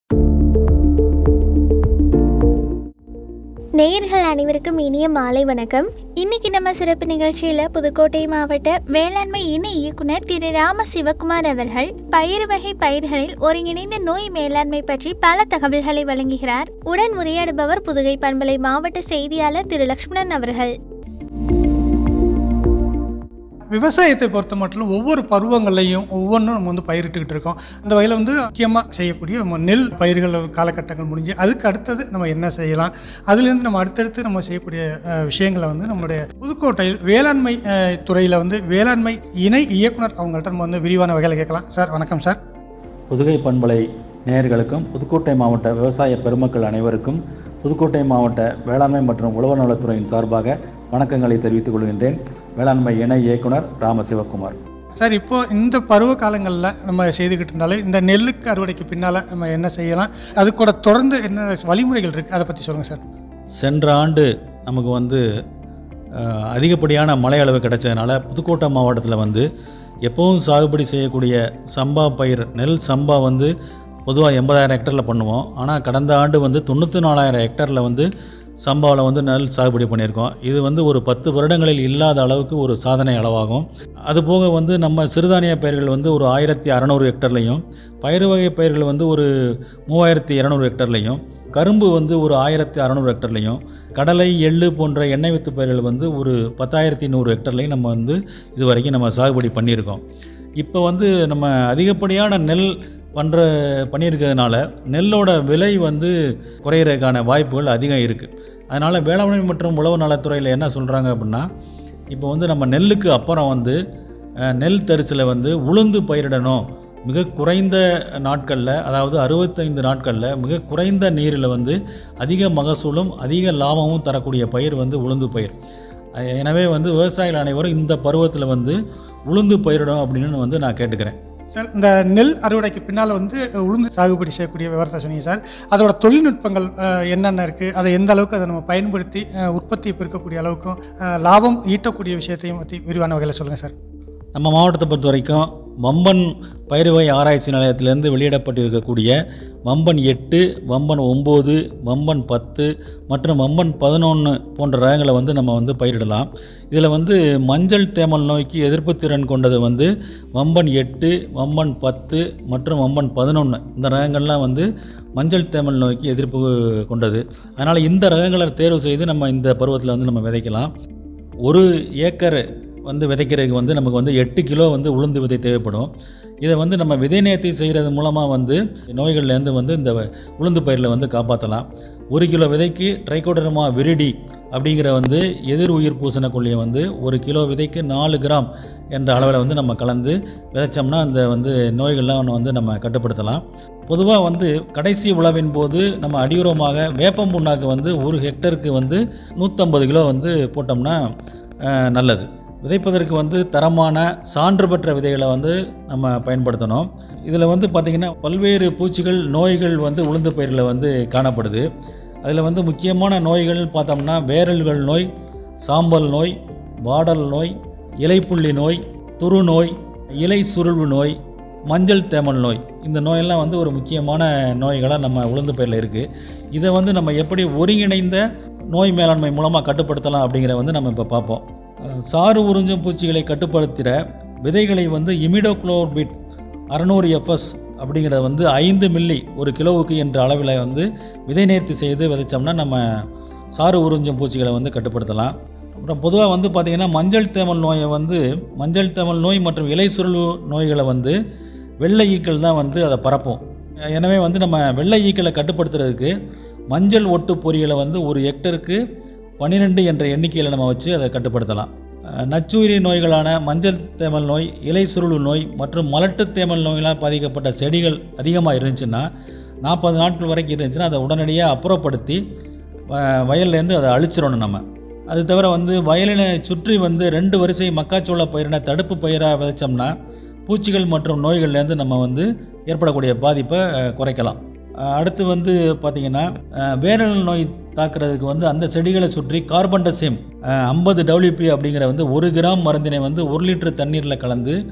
நேயர்கள் அனைவருக்கும் இனிய மாலை வணக்கம் இன்னைக்கு நம்ம சிறப்பு நிகழ்ச்சியில் புதுக்கோட்டை மாவட்ட வேளாண்மை இணை இயக்குனர் திரு ராம சிவகுமார் அவர்கள் பயிர் வகை பயிர்களில் ஒருங்கிணைந்த நோய் மேலாண்மை பற்றி பல தகவல்களை வழங்குகிறார் உடன் உரையாடுபவர் புதுகை பண்பலை மாவட்ட செய்தியாளர் திரு லக்ஷ்மணன் அவர்கள் விவசாயத்தை பொறுத்த மட்டும் ஒவ்வொரு பருவங்கள்லையும் ஒவ்வொன்றும் நம்ம வந்து பயிரிட்டுக்கிட்டு இருக்கோம் அந்த வகையில் வந்து முக்கியமாக செய்யக்கூடிய நம்ம நெல் பயிர்கள் காலகட்டங்கள் முடிஞ்சு அதுக்கு அடுத்தது நம்ம என்ன செய்யலாம் அதுலேருந்து நம்ம அடுத்தடுத்து நம்ம செய்யக்கூடிய அஹ், விஷயங்களை வந்து நம்மளுடைய புதுக்கோட்டையில் வேளாண்மை துறையில் வந்து வேளாண்மை இணை இயக்குனர் அவங்கள்ட்ட நம்ம வந்து விரிவான வகையில் கேட்கலாம் சார் வணக்கம் சார் புதுகை பண்பலை நேயர்களுக்கும் புதுக்கோட்டை மாவட்ட விவசாய பெருமக்கள் அனைவருக்கும் புதுக்கோட்டை மாவட்ட வேளாண்மை மற்றும் உழவர் நலத்துறையின் சார்பாக வணக்கங்களை தெரிவித்துக் கொள்கின்றேன் வேளாண்மை இணை இயக்குனர் ராமசிவகுமார் சார் இப்போ இந்த பருவ காலங்களில் நம்ம செய்துக்கிட்டு இருந்தாலும் இந்த நெல்லுக்கு அறுவடைக்கு பின்னால் நம்ம என்ன செய்யலாம் அது கூட தொடர்ந்து என்ன வழிமுறைகள் இருக்குது அதை பற்றி சொல்லுங்கள் சார் சென்ற ஆண்டு நமக்கு வந்து அஹ், அதிகப்படியான மழை அளவு கிடைச்சதுனால புதுக்கோட்டை மாவட்டத்தில் வந்து எப்பவும் சாகுபடி செய்யக்கூடிய சம்பா பயிர் நெல் சம்பா வந்து பொதுவாக எண்பதாயிரம் ஹெக்டரில் பண்ணுவோம் ஆனால் கடந்த ஆண்டு வந்து தொண்ணூற்றி நாலாயிரம் ஹெக்டரில் வந்து சம்பாவில் வந்து நெல் சாகுபடி பண்ணியிருக்கோம் இது வந்து ஒரு பத்து வருடங்களில் இல்லாத அளவுக்கு ஒரு சாதனை அளவாகும் அதுபோக வந்து நம்ம சிறுதானிய பயிர்கள் வந்து ஒரு ஆயிரத்தி அறநூறு ஹெக்டர்லையும் பயிர் வகை பயிர்கள் வந்து ஒரு மூவாயிரத்தி இரநூறு ஹெக்டர்லையும் கரும்பு வந்து ஒரு ஆயிரத்தி அறநூறு ஹெக்டர்லையும் கடலை எள்ளு போன்ற எண்ணெய் வித்து பயிர்கள் வந்து ஒரு பத்தாயிரத்தி நூறு ஹெக்டர்லையும் நம்ம வந்து இது வரைக்கும் நம்ம சாகுபடி பண்ணியிருக்கோம் இப்போ வந்து நம்ம அதிகப்படியான நெல் பண்ணுற பண்ணியிருக்கிறதுனால நெல்லோட விலை வந்து குறையிறதுக்கான வாய்ப்புகள் அதிகம் இருக்குது அதனால் வேளாண்மை மற்றும் உழவு நலத்துறையில் என்ன சொல்கிறாங்க அப்படின்னா இப்போ வந்து நம்ம நெல்லுக்கு அப்புறம் வந்து அஹ், நெல் தரிசில் வந்து உளுந்து பயிரிடணும் மிக குறைந்த நாட்களில் அதாவது அறுபத்தைந்து நாட்களில் மிக குறைந்த நீரில் வந்து அதிக மகசூலும் அதிக லாபமும் தரக்கூடிய பயிர் வந்து உளுந்து பயிர் அஹ், எனவே வந்து விவசாயிகள் அனைவரும் இந்த பருவத்தில் வந்து உளுந்து பயிரிடும் அப்படின்னு வந்து நான் கேட்டுக்கிறேன் சார் இந்த நெல் அறுவடைக்கு பின்னால் வந்து உளுந்து சாகுபடி செய்யக்கூடிய விவரத்தை சொன்னீங்க சார் அதோட தொழில்நுட்பங்கள் அஹ், என்னென்ன இருக்குது அதை எந்த அளவுக்கு அதை நம்ம பயன்படுத்தி அஹ், உற்பத்தி பெருக்கக்கூடிய அளவுக்கும் அஹ், லாபம் ஈட்டக்கூடிய விஷயத்தையும் பற்றி விரிவான வகையில் சொல்லுங்கள் சார் நம்ம மாவட்டத்தை பொறுத்த வரைக்கும் வம்பன் பயிர் வகை ஆராய்ச்சி நிலையத்திலேருந்து வெளியிடப்பட்டிருக்கக்கூடிய வம்பன் எட்டு வம்பன் ஒம்பது வம்பன் பத்து மற்றும் வம்பன் பதினொன்று போன்ற ரகங்களை வந்து நம்ம வந்து பயிரிடலாம் இதில் வந்து மஞ்சள் தேமல் நோய்க்கு எதிர்ப்பு திறன் கொண்டது வந்து வம்பன் எட்டு வம்பன் பத்து மற்றும் வம்பன் பதினொன்று இந்த ரகங்கள்லாம் வந்து மஞ்சள் தேமல் நோய்க்கு எதிர்ப்பு கொண்டது அதனால் இந்த ரகங்களை தேர்வு செய்து நம்ம இந்த பருவத்தில் வந்து நம்ம விதைக்கலாம் ஒரு ஏக்கர் வந்து விதைக்கிறதுக்கு வந்து நமக்கு வந்து எட்டு கிலோ வந்து உளுந்து விதை தேவைப்படும் இதை வந்து நம்ம விதை நேர்த்தி செய்கிறது மூலமாக வந்து நோய்கள்லேருந்து வந்து இந்த உளுந்து பயிரில் வந்து காப்பாற்றலாம் ஒரு கிலோ விதைக்கு ட்ரைகோடர்மா விரிடி அப்படிங்கிற வந்து எதிர் உயிர் பூசணக்கொல்லியை வந்து ஒரு கிலோ விதைக்கு நாலு கிராம் என்ற அளவில் வந்து நம்ம கலந்து விதைச்சோம்னா அந்த வந்து நோய்கள்லாம் வந்து நம்ம கட்டுப்படுத்தலாம் பொதுவாக வந்து கடைசி உழவின் போது நம்ம அடியுரமாக வேப்பம் புண்ணாக்கு வந்து ஒரு ஹெக்டருக்கு வந்து நூற்றம்பது கிலோ வந்து போட்டோம்னா அஹ், நல்லது விதைப்பதற்கு வந்து தரமான சான்று பெற்ற விதைகளை வந்து நம்ம பயன்படுத்தணும் இதில் வந்து பார்த்திங்கன்னா பல்வேறு பூச்சிகள் நோய்கள் வந்து உளுந்து பயிரில் வந்து காணப்படுது அதில் வந்து முக்கியமான நோய்கள் பார்த்தோம்னா வேரல்கள் நோய் சாம்பல் நோய் வாடல் நோய் இலைப்புள்ளி நோய் துரு நோய் இலை சுருள்வு நோய் மஞ்சள் தேமல் நோய் இந்த நோயெல்லாம் வந்து ஒரு முக்கியமான நோய்களாக நம்ம உளுந்து பயிரில் இருக்குது இதை வந்து நம்ம எப்படி ஒருங்கிணைந்த நோய் மேலாண்மை மூலமாக கட்டுப்படுத்தலாம் அப்படிங்கிற வந்து நம்ம இப்போ பார்ப்போம் அஹ் சாறு உறிஞ்சும் பூச்சிகளை கட்டுப்படுத்திட விதைகளை வந்து இமிடோக்ளோர்பிட் அறநூறு எஃப்எஸ் அப்படிங்கிறத வந்து ஐந்து மில்லி ஒரு கிலோவுக்கு என்ற அளவில் வந்து விதை நேர்த்தி செய்து விதைச்சோம்னா நம்ம சாறு உறிஞ்சும் பூச்சிகளை வந்து கட்டுப்படுத்தலாம் அப்புறம் பொதுவாக வந்து பார்த்திங்கன்னா மஞ்சள் தேமல் நோயை வந்து மஞ்சள் தேமல் நோய் மற்றும் இலை சுருள் நோய்களை வந்து வெள்ளை ஈக்கள் தான் வந்து அதை பரப்பும் எனவே வந்து நம்ம வெள்ளை ஈக்களை கட்டுப்படுத்துறதுக்கு மஞ்சள் ஒட்டு பொறிகளை வந்து ஒரு ஹெக்டருக்கு பன்னிரெண்டு என்ற எண்ணிக்கையில் நம்ம வச்சு அதை கட்டுப்படுத்தலாம் அஹ் நச்சுயிரி நோய்களான மஞ்சள் தேமல் நோய் இலை சுருள் நோய் மற்றும் மலட்டு தேமல் நோய்களால் பாதிக்கப்பட்ட செடிகள் அதிகமாக இருந்துச்சுன்னா நாற்பது நாட்கள் வரைக்கும் இருந்துச்சுன்னா அதை உடனடியாக அப்புறப்படுத்தி வ- வயல்லேருந்து அதை அழிச்சிடணும் நம்ம அது தவிர வந்து வயலினை சுற்றி வந்து ரெண்டு வரிசை மக்காச்சோள பயிரினை தடுப்பு பயிராக விதைச்சோம்னா பூச்சிகள் மற்றும் நோய்கள்லேருந்து நம்ம வந்து ஏற்படக்கூடிய பாதிப்பை அஹ், குறைக்கலாம் அஹ், அடுத்து வந்து பார்த்திங்கன்னா அஹ், வேரல் நோய் தாக்குறதுக்கு வந்து அந்த செடிகளை சுற்றி கார்பன்டசிம் ஐம்பது டபிள்யூபி அப்படிங்கிற வந்து ஒரு கிராம் மருந்தினை வந்து ஒரு லிட்டர் தண்ணீரில் கலந்து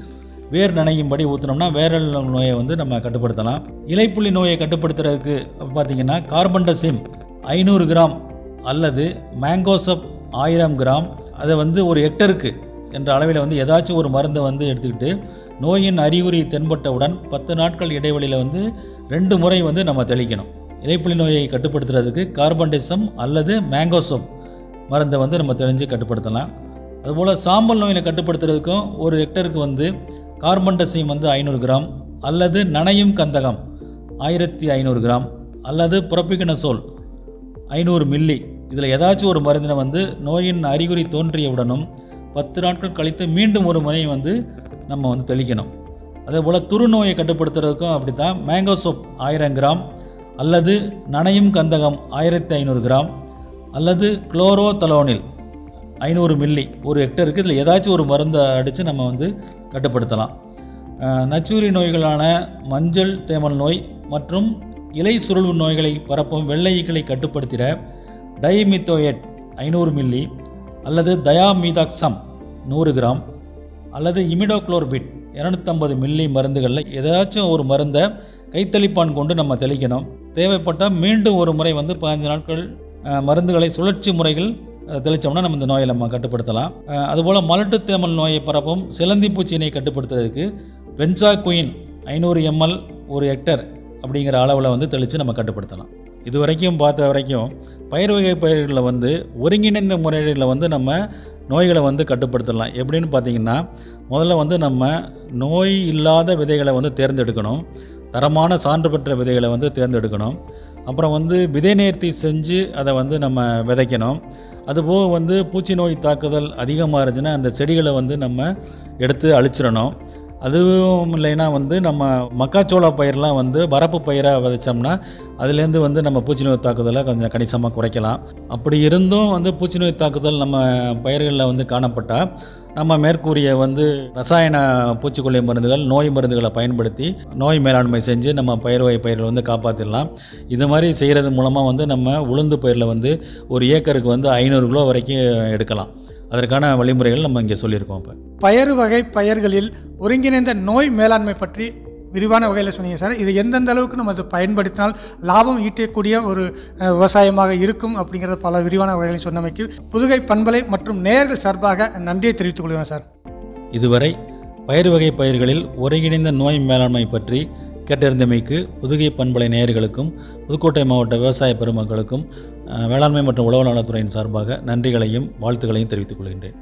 வேர் நனையும்படி ஊற்றினோம்னா வேரல் நோயை வந்து நம்ம கட்டுப்படுத்தலாம் இலைப்புள்ளி நோயை கட்டுப்படுத்துறதுக்கு பார்த்திங்கன்னா கார்பன்டசிம் ஐநூறு கிராம் அல்லது மேங்கோசப் ஆயிரம் கிராம் அதை வந்து ஒரு ஹெக்டருக்கு என்ற அளவில் வந்து ஏதாச்சும் ஒரு மருந்தை வந்து எடுத்துக்கிட்டு நோயின் அறிகுறி தென்பட்டவுடன் பத்து நாட்கள் இடைவெளியில் வந்து ரெண்டு முறை வந்து நம்ம தெளிக்கணும் இலைப்புலி நோயை கட்டுப்படுத்துறதுக்கு கார்பன்டிசம் அல்லது மேங்கோசோப் மருந்தை வந்து நம்ம தெளிஞ்சு கட்டுப்படுத்தலாம் அதுபோல் சாம்பல் நோயை கட்டுப்படுத்துறதுக்கும் ஒரு ஹெக்டருக்கு வந்து கார்பன்டசிம் வந்து ஐநூறு கிராம் அல்லது நனையும் கந்தகம் ஆயிரத்தி ஐநூறு கிராம் அல்லது புரப்பிகனசோல் ஐநூறு மில்லி இதில் ஏதாச்சும் ஒரு மருந்தினை வந்து நோயின் அறிகுறி தோன்றியவுடனும் பத்து நாட்கள் கழித்து மீண்டும் ஒரு முறை வந்து நம்ம வந்து தெளிக்கணும் அதே போல் துரு நோயை கட்டுப்படுத்துறதுக்கும் அப்படி தான் மேங்கோ சோப் ஆயிரம் கிராம் அல்லது நனையும் கந்தகம் ஆயிரத்தி ஐநூறு கிராம் அல்லது குளோரோதலோனில் ஐநூறு மில்லி ஒரு ஹெக்டருக்கு இதில் ஏதாச்சும் ஒரு மருந்தை அடித்து நம்ம வந்து கட்டுப்படுத்தலாம் அஹ், நச்சூரி நோய்களான மஞ்சள் தேமல் நோய் மற்றும் இலை சுருள்வு நோய்களை பரப்பும் வெள்ளை ஈக்களை கட்டுப்படுத்திட டைமித்தோயேட் ஐநூறு மில்லி அல்லது தயாமீதாக்சம் நூறு கிராம் அல்லது இமிடோக்ளோர்பிட் இரநூத்தம்பது மில்லி மருந்துகளில் ஏதாச்சும் ஒரு மருந்தை கைத்தளிப்பான் கொண்டு நம்ம தெளிக்கணும் தேவைப்பட்டால் மீண்டும் ஒரு முறை வந்து பதினஞ்சு நாட்கள் அஹ், மருந்துகளை சுழற்சி முறைகள் அஹ், தெளித்தோம்னா நம்ம இந்த நோயை நம்ம கட்டுப்படுத்தலாம் அஹ், அதுபோல் மலட்டு தேமல் நோயை பரப்பும் சிலந்தி பூச்சியினை கட்டுப்படுத்துறதுக்கு பென்சா குயின் ஐநூறு எம்எல் ஒரு ஹெக்டர் அப்படிங்கிற அளவில் வந்து தெளித்து நம்ம கட்டுப்படுத்தலாம் இது வரைக்கும் பார்த்த வரைக்கும் பயிர் வகை பயிர்களில் வந்து ஒருங்கிணைந்த முறைகளில் வந்து நம்ம நோய்களை வந்து கட்டுப்படுத்தலாம் எப்படின்னு பார்த்தீங்கன்னா முதல்ல வந்து நம்ம நோய் இல்லாத விதைகளை வந்து தேர்ந்தெடுக்கணும் தரமான சான்று பெற்ற விதைகளை வந்து தேர்ந்தெடுக்கணும் அப்புறம் வந்து விதை நேர்த்தி செஞ்சு அதை வந்து நம்ம விதைக்கணும் அதுபோக வந்து பூச்சி நோய் தாக்குதல் அதிகமாக இருந்துச்சுன்னா அந்த செடிகளை வந்து நம்ம எடுத்து அழிச்சிடணும் அதுவும் இல்லைன்னா வந்து நம்ம மக்காச்சோள பயிரெலாம் வந்து வரப்பு பயிராக விதைச்சோம்னா அதுலேருந்து வந்து நம்ம பூச்சி நோய் தாக்குதலை கொஞ்சம் கணிசமாக குறைக்கலாம் அப்படி இருந்தும் வந்து பூச்சி நோய் தாக்குதல் நம்ம பயிர்களில் வந்து காணப்பட்டால் நம்ம மேற்கூறிய வந்து ரசாயன பூச்சிக்கொல்லி மருந்துகள் நோய் மருந்துகளை பயன்படுத்தி நோய் மேலாண்மை செஞ்சு நம்ம பயிர் வகை பயிர்களை வந்து காப்பாற்றிடலாம் இது மாதிரி செய்கிறது மூலமாக வந்து நம்ம உளுந்து பயிரில் வந்து ஒரு ஏக்கருக்கு வந்து ஐநூறு கிலோ வரைக்கும் எடுக்கலாம் அதற்கான வழிமுறைகள் நம்ம இங்கே சொல்லியிருக்கோம் இப்போ பயறு வகை பயிர்களில் ஒருங்கிணைந்த நோய் மேலாண்மை பற்றி விரிவான வகையில் சொன்னீங்க சார் இது எந்தெந்த அளவுக்கு நம்ம அதை பயன்படுத்தினால் லாபம் ஈட்டக்கூடிய ஒரு அஹ், விவசாயமாக இருக்கும் அப்படிங்கிறத பல விரிவான வகைகளில் சொன்னமைக்கு புதுகை பண்பலை மற்றும் நேயர்கள் சார்பாக நன்றியை தெரிவித்துக் கொள்கிறேன் சார் இதுவரை பயிர் வகை பயிர்களில் ஒருங்கிணைந்த நோய் மேலாண்மை பற்றி கேட்டறிந்தமைக்கு புதுகை பண்பலை நேயர்களுக்கும் புதுக்கோட்டை மாவட்ட விவசாய பெருமக்களுக்கும் அஹ், வேளாண்மை மற்றும் உழவு நலத்துறையின் சார்பாக நன்றிகளையும் வாழ்த்துக்களையும் தெரிவித்துக் கொள்கின்றேன்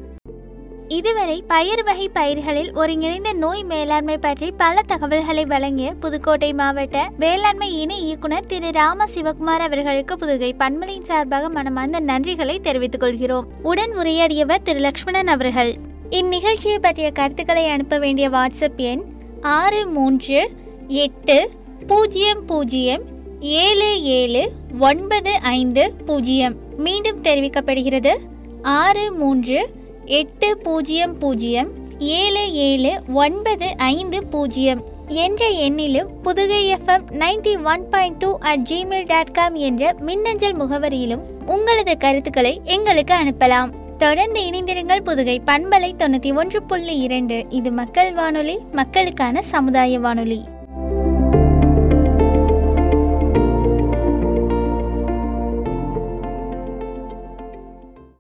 இதுவரை பயிர் வகை பயிர்களில் ஒருங்கிணைந்த நோய் மேலாண்மை பற்றி பல தகவல்களை வழங்கிய புதுக்கோட்டை மாவட்ட வேளாண்மை இணை இயக்குனர் திரு ராம சிவகுமார் அவர்களுக்கு புதுகை பண்பலையின் சார்பாக மனமார்ந்த நன்றிகளை தெரிவித்துக் கொள்கிறோம் உடன் உரையாடியவர் திரு லக்ஷ்மணன் அவர்கள் இந்நிகழ்ச்சியை பற்றிய கருத்துக்களை அனுப்ப வேண்டிய வாட்ஸ்அப் எண் ஆறு மூன்று எட்டு பூஜ்ஜியம் பூஜ்ஜியம் ஏழு ஏழு ஒன்பது ஐந்து பூஜ்ஜியம் மீண்டும் தெரிவிக்கப்படுகிறது ஆறு மூன்று எட்டு பூஜ்ஜியம் பூஜ்ஜியம் ஏழு ஏழு ஒன்பது ஐந்து பூஜ்ஜியம் என்ற எண்ணிலும் Pudugai FM ninety one point two at Gmail dot com என்ற மின்னஞ்சல் முகவரியிலும் உங்களது கருத்துக்களை எங்களுக்கு அனுப்பலாம் தொடர்ந்து இணைந்திருங்கள் புதுகை பண்பலை தொண்ணூற்றி ஒன்று புள்ளி இரண்டு இது மக்கள் வானொலி மக்களுக்கான சமுதாய வானொலி